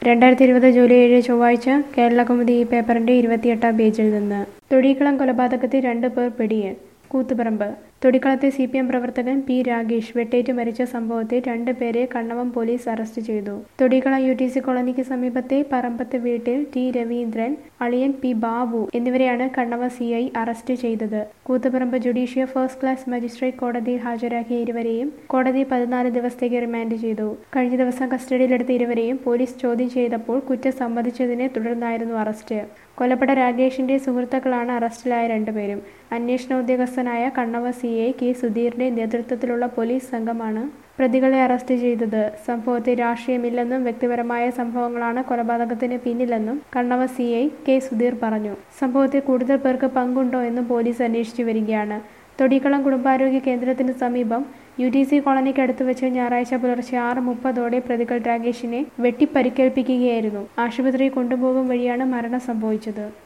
രണ്ടായിരത്തി ഇരുപത് ജൂലൈ ഏഴ് ചൊവ്വാഴ്ച കേരളകൗമുദി ഈ പേപ്പറിന്റെ ഇരുപത്തിയെട്ടാം പേജിൽ നിന്ന് തൊടിക്കളം കൊലപാതകത്തിൽ രണ്ട് പേർ പിടിയിൽ കൂത്തുപറമ്പ് തൊടിക്കളത്തെ സി പി എം പ്രവർത്തകൻ പി രാഗേഷ് വെട്ടേറ്റ് മരിച്ച സംഭവത്തിൽ രണ്ട് പേരെ കണ്ണവം പോലീസ് അറസ്റ്റ് ചെയ്തു തൊടിക്കളം യു ടി സി കോളനിക്ക് സമീപത്തെ പറമ്പത്ത് വീട്ടിൽ ടി രവീന്ദ്രൻ അളിയൻ പി ബാബു എന്നിവരെയാണ് കണ്ണവ സി ഐ അറസ്റ്റ് ചെയ്തത് Koothuparamba judicial first class magistrate കോടതിയിൽ ഹാജരാക്കിയ ഇരുവരെയും കോടതി പതിനാല് ദിവസത്തേക്ക് റിമാൻഡ് ചെയ്തു കഴിഞ്ഞ ദിവസം കസ്റ്റഡിയിലെടുത്ത ഇരുവരെയും പോലീസ് ചോദ്യം ചെയ്തപ്പോൾ കുറ്റം സമ്മതിച്ചതിനെ തുടർന്നായിരുന്നു അറസ്റ്റ് കൊല്ലപ്പെട്ട രാഗേഷിന്റെ സുഹൃത്തുക്കളാണ് അറസ്റ്റിലായ രണ്ടുപേരും അന്വേഷണ ഉദ്യോഗസ്ഥനായ കണ്ണവ സി ഐ കെ സുധീറിന്റെ നേതൃത്വത്തിലുള്ള പോലീസ് സംഘമാണ് പ്രതികളെ അറസ്റ്റ് ചെയ്തത് സംഭവത്തിൽ രാഷ്ട്രീയമില്ലെന്നും വ്യക്തിപരമായ സംഭവങ്ങളാണ് കൊലപാതകത്തിന് പിന്നിലെന്നും Kannava C I K Sudheer പറഞ്ഞു സംഭവത്തിൽ കൂടുതൽ പേർക്ക് പങ്കുണ്ടോ എന്നും പോലീസ് അന്വേഷിച്ചു വരികയാണ് തൊടിക്കളം കുടുംബാരോഗ്യ കേന്ദ്രത്തിന് സമീപം യു ടി സി കോളനിക്കടുത്ത് വെച്ച് ഞായറാഴ്ച പുലർച്ചെ ആറ് മുപ്പതോടെ പ്രതികൾ രാഗേഷിനെ വെട്ടിപ്പരിക്കേൽപ്പിക്കുകയായിരുന്നു ആശുപത്രിയിൽ കൊണ്ടുപോകും വഴിയാണ് മരണം സംഭവിച്ചത്